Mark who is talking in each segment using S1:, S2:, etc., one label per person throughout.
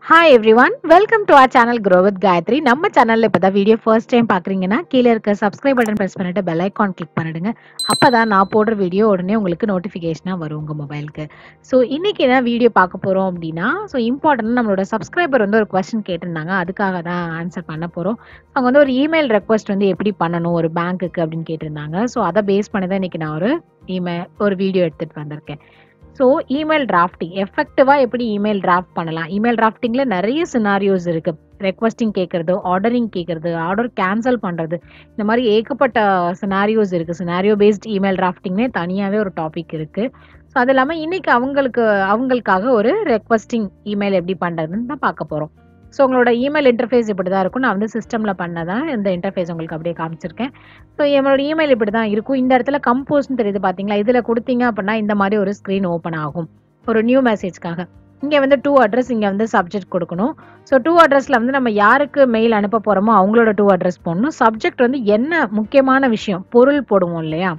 S1: hi everyone welcome to our channel grow with Gayathri நம்ம சேனல்ல இப்பதான் வீடியோ ஃபர்ஸ்ட் டைம் பாக்குறீங்கன்னா கீழே இருக்க சப்ஸ்கிரைப் பட்டன் பிரஸ் பண்ணிட்டு பெல் ஐகான் கிளிக் பண்ணிடுங்க அப்பதான் நான் போடுற வீடியோ உடனே உங்களுக்கு நோட்டிஃபிகேஷனா வரும் உங்க மொபைலுக்கு ஸோ இன்னைக்கு என்ன வீடியோ பார்க்க போறோம் அப்படின்னா ஸோ இம்பார்ட்டன்ட் நம்மளோட சப்ஸ்கிரைபர் வந்து ஒரு கொஸ்டின் கேட்டிருந்தாங்க அதுக்காக தான் ஆன்சர் பண்ண போறோம் அவங்க வந்து ஒரு இமெயில் ரெக்வஸ்ட் வந்து எப்படி பண்ணணும் ஒரு பேங்க்குக்கு அப்படின்னு கேட்டிருந்தாங்க ஸோ அதை பேஸ் பண்ணி தான் இன்னைக்கு நான் ஒரு இமெயில் ஒரு வீடியோ எடுத்துட்டு வந்திருக்கேன் ஸோ இமெயில் டிராஃப்டிங் எஃபெக்டிவாக எப்படி இமெயில் டிராஃப்ட் பண்ணலாம் இமெயில் டிராஃப்டிங்கில் நிறைய சினாரியோஸ் இருக்கு ரெக்வஸ்டிங் கேட்கறது ஆர்டரிங் கேட்கறது ஆர்டர் கேன்சல் பண்ணுறது இந்த மாதிரி ஏகப்பட்ட சினாரியோஸ் இருக்கு சினாரியோ பேஸ்ட் இமெயில் டிராஃப்டிங்னே தனியாகவே ஒரு டாபிக் இருக்கு ஸோ அது இல்லாமல் இன்னைக்கு அவங்களுக்கு அவங்களுக்காக ஒரு ரெக்வஸ்டிங் இமெயில் எப்படி பண்ணுறதுன்னு தான் பார்க்க போகிறோம் ஸோ உங்களோட இமெயில் இன்டர்ஃபேஸ் இப்படி தான் இருக்கும் நான் வந்து சிஸ்டமில் பண்ணதான் இந்த இன்டர்ஃபேஸ் உங்களுக்கு அப்படியே காமிச்சிருக்கேன் ஸோ என்னோட இமெயில் இப்படி தான் இருக்கும் இந்த இடத்துல கம்போஸ்னு தெரியுது பார்த்தீங்களா இதில் கொடுத்தீங்க அப்படின்னா இந்த மாதிரி ஒரு ஸ்க்ரீன் ஓப்பன் ஆகும் ஒரு நியூ மெசேஜ்க்காக இங்கே வந்து டூ அட்ரஸ் இங்கே வந்து சப்ஜெக்ட் கொடுக்கணும் ஸோ டூ அட்ரஸில் வந்து நம்ம யாருக்கு மெயில் அனுப்ப போகிறோமோ அவங்களோட டூ அட்ரஸ் போடணும் சப்ஜெக்ட் வந்து என்ன முக்கியமான விஷயம் பொருள் போடுவோம் இல்லையா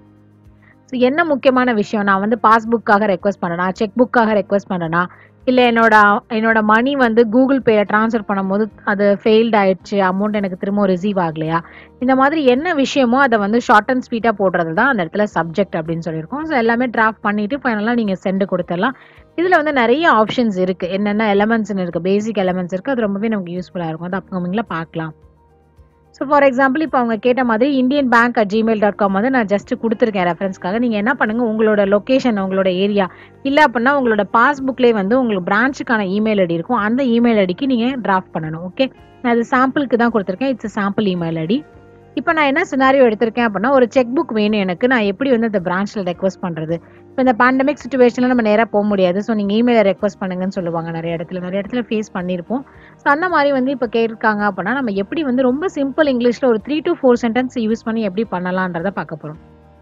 S1: ஸோ என்ன முக்கியமான விஷயம் நான் வந்து பாஸ்புக்காக ரெக்வஸ்ட் பண்ணனா செக் புக்காக ரெக்வஸ்ட் பண்ணனா இல்லை என்னோட என்னோட மணி வந்து கூகுள் பேல ட்ரான்ஸ்ஃபர் பண்ணும்போது அது ஃபெயில்ட் ஆயிடுச்சு அமௌண்ட் எனக்கு திரும்ப ரிசீவ் ஆகலையா இந்த மாதிரி என்ன விஷயமோ அதை வந்து ஷார்ட் அண்ட் ஸ்வீட்டாக போடுறது தான் அந்த இடத்துல சப்ஜெக்ட் அப்படின்னு சொல்லியிருக்கோம் ஸோ எல்லாமே டிராஃப்ட் பண்ணிட்டு ஃபைனலாக நீங்கள் சென்ட் கொடுத்துடலாம் இதில் வந்து நிறைய ஆப்ஷன்ஸ் இருக்குது என்னென்ன எலமெண்ட்ஸ்னு இருக்குது பேசிக் எலமெண்ட்ஸ் இருக்குது அது ரொம்பவே நமக்கு யூஸ்ஃபுல்லாக இருக்கும் அது அப்கமிங்கில் பார்க்கலாம் ஸோ ஃபார் எக்ஸாம்பிள் இப்போ அவங்க கேட்ட மாதிரி Indian bank at gmail dot com வந்து நான் ஜஸ்ட் கொடுத்துருக்கேன் ரெஃபரன்ஸ்க்காக நீங்கள் என்ன பண்ணுங்கள் உங்களோட லொக்கேஷன் உங்களோட ஏரியா இல்லை அப்படின்னா உங்களோட பாஸ்புக்லேயே வந்து உங்களுக்கு பிரான்ச்சுக்கான இமெயில் ஐடி இருக்கும் அந்த இமெயில் ஐடிக்கு நீங்கள் டிராஃப்ட் பண்ணணும் ஓகே நான் அது சாம்பிளுக்கு தான் கொடுத்துருக்கேன் இட்ஸ் சாம்பிள் இமெயில் ஐடி இப்போ நான் என்ன சினாரியோ எடுத்திருக்கேன் அப்படின்னா ஒரு செக் புக் வேணும் எனக்கு நான் எப்படி வந்து அந்த பிரான்ச்சில் ரெக்வஸ்ட் பண்ணுறது இப்போ இந்த பேண்டமிக் சுச்சுவேஷனில் நம்ம நேராக போக முடியாது ஸோ நீங்கள் இமெயிலை ரெக்வஸ்ட் பண்ணுங்கன்னு சொல்லுவாங்க நிறைய இடத்துல நிறைய இடத்துல ஃபேஸ் பண்ணியிருப்போம் ஸோ அந்த மாதிரி வந்து இப்போ கேட்டிருக்காங்க அப்படின்னா நம்ம எப்படி வந்து ரொம்ப சிம்பிள் இங்கிலீஷில் ஒரு three to four sentence use பண்ணி எப்படி பண்ணலான்றதை பார்க்க போகிறோம்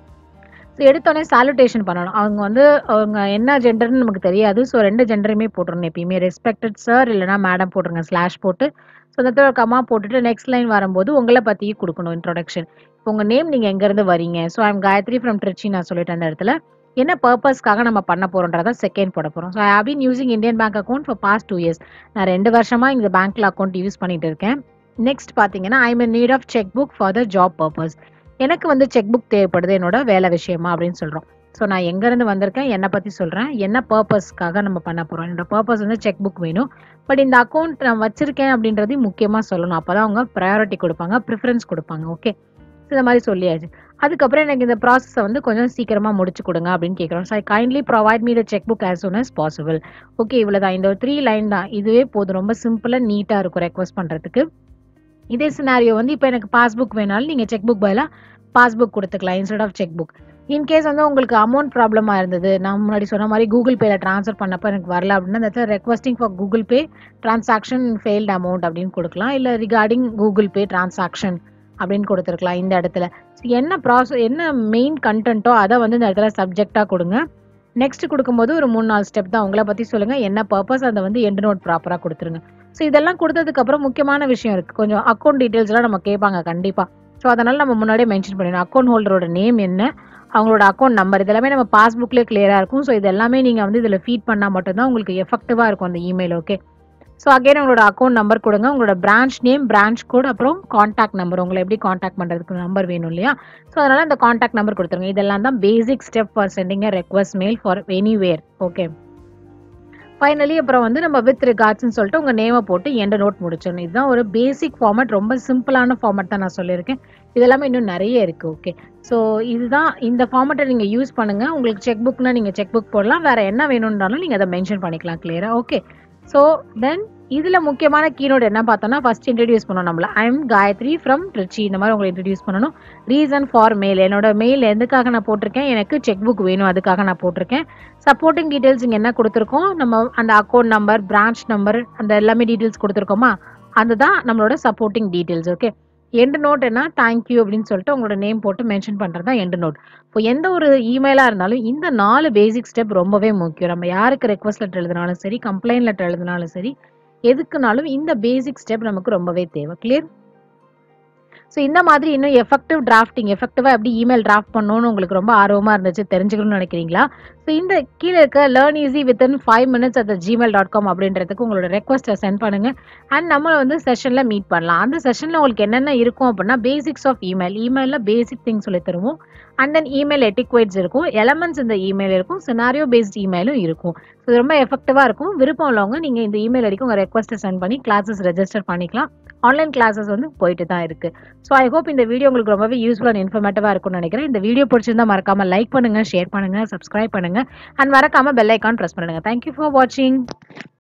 S1: ஸோ எடுத்தோடனே சாலுடேஷன் பண்ணணும் அவங்க வந்து அவங்க என்ன ஜெண்டர்னு நமக்கு தெரியாது ஸோ ரெண்டு ஜெண்டருமே போட்டுருணும் எப்பயுமே ரெஸ்பெக்டட் சார் இல்லைனா மேடம் போட்டுருங்க ஸ்லாஷ் போட்டு ஸோ இந்த இடத்துல கமா போட்டுட்டு நெக்ஸ்ட் லைன் வரும்போது உங்களை பற்றியும் கொடுக்கணும் இன்ட்ரொடக்ஷன் இப்போ உங்கள் நேம் நீங்கள் எங்கேருந்து வரீங்க so I'm Gayathri from Trichy நான் சொல்லிட்டேன் அந்த இடத்துல என்ன பர்பஸ்க்காக நம்ம பண்ண போகிறோன்றத செகண்ட் போட போகிறோம் so I have been using Indian bank account for past two years நான் ரெண்டு வருஷமாக இந்த பேங்க்கில் அக்கௌண்ட் யூஸ் பண்ணிட்டு இருக்கேன் நெக்ஸ்ட் பார்த்தீங்கன்னா I am need of cheque book for the job purpose எனக்கு வந்து செக் புக் தேவைப்படுது என்னோட வேலை விஷயமா அப்படின்னு சொல்கிறோம் ஸோ நான் எங்கேருந்து வந்திருக்கேன் என்னை பற்றி சொல்கிறேன் என்ன பர்பஸ்க்காக நம்ம பண்ண போகிறோம் என்னோட பர்பஸ் வந்து செக் புக் வேணும் பட் இந்த அக்கௌண்ட் நான் வச்சிருக்கேன் அப்படின்றதையும் முக்கியமாக சொல்லணும் அப்போ தான் அவங்க ப்ரையாரிட்டி கொடுப்பாங்க ப்ரிஃபரன்ஸ் கொடுப்பாங்க ஓகே இந்த மாதிரி சொல்லியாச்சு அதுக்கப்புறம் எனக்கு இந்த ப்ராசஸை வந்து கொஞ்சம் சீக்கிரமாக முடிச்சு கொடுங்க அப்படின்னு கேட்குறோம் so I kindly provide me the cheque book as soon as possible okay இவ்வளோ தான் இந்த ஒரு த்ரீ லைன் தான் இதுவே போதும் ரொம்ப சிம்பிளாக நீட்டாக இருக்கும் ரெக்வஸ்ட் பண்ணுறதுக்கு இதே சினாரியோ வந்து இப்போ எனக்கு பாஸ்புக் வேணாலும் நீங்கள் செக் புக் பதிலாக பாஸ்புக் கொடுத்துக்கலாம் instead of cheque book in case வந்து உங்களுக்கு அமௌண்ட் ப்ராப்ளமாக இருந்தது நான் முன்னாடி சொன்ன மாதிரி கூகுள் பேல ட்ரான்ஸ்ஃபர் பண்ணப்போ எனக்கு வரல அப்படின்னா அந்த இடத்துல requesting for Google Pay transaction failed amount அப்படின்னு கொடுக்கலாம் இல்லை ரிகார்டிங் கூகுள் பே டிரான்சாக்ஷன் அப்படின்னு கொடுத்துருக்கலாம் இந்த இடத்துல ஸோ என்ன ப்ராசஸ் என்ன மெயின் கண்டென்ட்டோ அதை வந்து இந்த இடத்துல சப்ஜெக்டாக கொடுங்க நெக்ஸ்ட் கொடுக்கும்போது ஒரு மூணு நாலு ஸ்டெப் தான் உங்களை பற்றி சொல்லுங்கள் என்ன பர்பஸ் அதை வந்து எண்ட் நோட் ப்ராப்பராக கொடுத்துருங்க ஸோ இதெல்லாம் கொடுத்ததுக்கப்புறம் முக்கியமான விஷயம் இருக்குது கொஞ்சம் அக்கௌண்ட் டீட்டெயில்ஸ்லாம் நம்ம கேட்பாங்க கண்டிப்பாக ஸோ அதனால் நம்ம முன்னாடியே மென்ஷன் பண்ணிடணும் அக்கௌண்ட் ஹோல்டரோட நேம் என்ன அவங்களோட அக்கௌண்ட் நம்பர் இதெல்லாமே நம்ம பாஸ்புக்லேயே கிளியராக இருக்கும் ஸோ இது எல்லாமே நீங்கள் வந்து இதில் ஃபீட் பண்ணால் மட்டும்தான் உங்களுக்கு எஃபெக்டிவாக இருக்கும் அந்த இமெயில் ஓகே ஸோ அகைன் உங்களோட அக்கௌண்ட் நம்பர் கொடுங்க உங்களோட பிரான்ச் நேம் பிரான்ச் கோட் அப்புறம் காண்டாக்ட் நம்பர் உங்களை எப்படி காண்டாக்ட் பண்ணுறதுக்கு நம்பர் வேணும் இல்லையா ஸோ அதனால் இந்த காண்டாக்ட் நம்பர் கொடுத்துருங்க இதெல்லாம் தான் basic step for sending request mail for anywhere okay finally அப்புறம் வந்து நம்ம வித் ரிகார்ட்ஸ்னு சொல்லிட்டு உங்கள் நேமை போட்டு எந்த நோட் முடிச்சிடணும் இதுதான் ஒரு பேசிக் ஃபார்மேட் ரொம்ப சிம்பிளான ஃபார்மேட் தான் நான் சொல்லியிருக்கேன் இதெல்லாமே இன்னும் நிறைய இருக்குது ஓகே ஸோ இதுதான் இந்த ஃபார்மேட்டை நீங்கள் யூஸ் பண்ணுங்கள் உங்களுக்கு செக் புக்னா நீங்கள் செக் புக் போடலாம் வேறு என்ன வேணும்னாலும் நீங்கள் அதை மென்ஷன் பண்ணிக்கலாம் கிளியராக ஓகே ஸோ தென் இதில் முக்கியமான கீனோட் என்ன பார்த்தோம்னா ஃபர்ஸ்ட் இன்ட்ரடியூஸ் பண்ணணும் நம்மள I am Gayathri from Trichy இந்த மாதிரி உங்களை இன்ட்ரடியூஸ் பண்ணணும் ரீசன் ஃபார் மெயில் என்னோட மெயில் எதுக்காக நான் போட்டிருக்கேன் எனக்கு செக் புக் வேணும் அதுக்காக நான் போட்டிருக்கேன் சப்போர்ட்டிங் டீட்டெயில்ஸ் இங்கே என்ன கொடுத்துருக்கோம் நம்ம அந்த அக்கௌண்ட் நம்பர் பிரான்ச் நம்பர் அந்த எல்லாமே டீட்டெயில்ஸ் கொடுத்துருக்கோமா அதுதான் நம்மளோட supporting details okay end note என்ன தேங்க்யூ அப்படின்னு சொல்லிட்டு உங்களோட நேம் போட்டு மென்ஷன் பண்ணுறது தான் எண்டு நோட் இப்போ எந்த ஒரு இமெயிலாக இருந்தாலும் இந்த நாலு பேசிக் ஸ்டெப் ரொம்பவே முக்கியம் நம்ம யாருக்கு ரெக்வஸ்ட் லெட்டர் எழுதினாலும் சரி கம்ப்ளைண்ட் லெட்டர் எழுதினாலும் சரி எதுக்குனாலும் இந்த பேசிக் ஸ்டெப் நமக்கு ரொம்பவே தேவை கிளியர் ஸோ இந்த மாதிரி இன்னும் எஃபெக்டிவ் டிராஃப்டிங் எஃபெக்டிவாக எப்படி இமெயில் டிராஃப்ட் பண்ணணும்னு உங்களுக்கு ரொம்ப ஆர்வமாக இருந்துச்சு தெரிஞ்சுக்கணும்னு நினைக்கிறீங்களா ஸோ இந்த கீழே இருக்க learn easy within five minutes at gmail dot com அப்படின்றதுக்கு உங்களோட ரெக்வஸ்ட்டை சென்ட் பண்ணுங்க அண்ட் நம்ம வந்து செஷனில் மீட் பண்ணலாம் அந்த செஷனில் உங்களுக்கு என்னென்ன இருக்கும் அப்படின்னா பேசிக்ஸ் ஆஃப் இமெயில் இமெயிலில் பேசிக் திங் சொல்லி தருவோம் அண்ட் தென் இமெயில் எட்டிக்வேட்ஸ் இருக்கும் எலமெண்ட்ஸ் இந்த இமெயில் இருக்கும் சினாரியோ பேஸ்ட் இமெயிலும் இருக்கும் ஸோ இது ரொம்ப எஃபெக்டிவாக இருக்கும் விருப்பம் உள்ளவங்க நீங்கள் இந்த இமெயில் வரைக்கும் உங்கள் ரெக்வஸ்ட்டை சென்ட் பண்ணி கிளாஸஸ் ரெஜிஸ்டர் பண்ணிக்கலாம் ஆன்லைன் கிளாஸஸ் வந்து போயிட்டு தான் இருக்கு ஸோ ஐ ஹோப் இந்த வீடியோ உங்களுக்கு ரொம்பவே யூஸ்ஃபுல் அண்ட் இன்ஃபர்மேட்டிவாக இருக்கும்னு நினைக்கிறேன் இந்த வீடியோ பிடிச்சிருந்தா மறக்காம லைக் பண்ணுங்க ஷேர் பண்ணுங்க சப்ஸ்கிரைப் பண்ணுங்க அண்ட் மறக்காம பெல் ஐக்கான் ப்ரெஸ் பண்ணுங்க தேங்க்யூ ஃபார் வாட்சிங்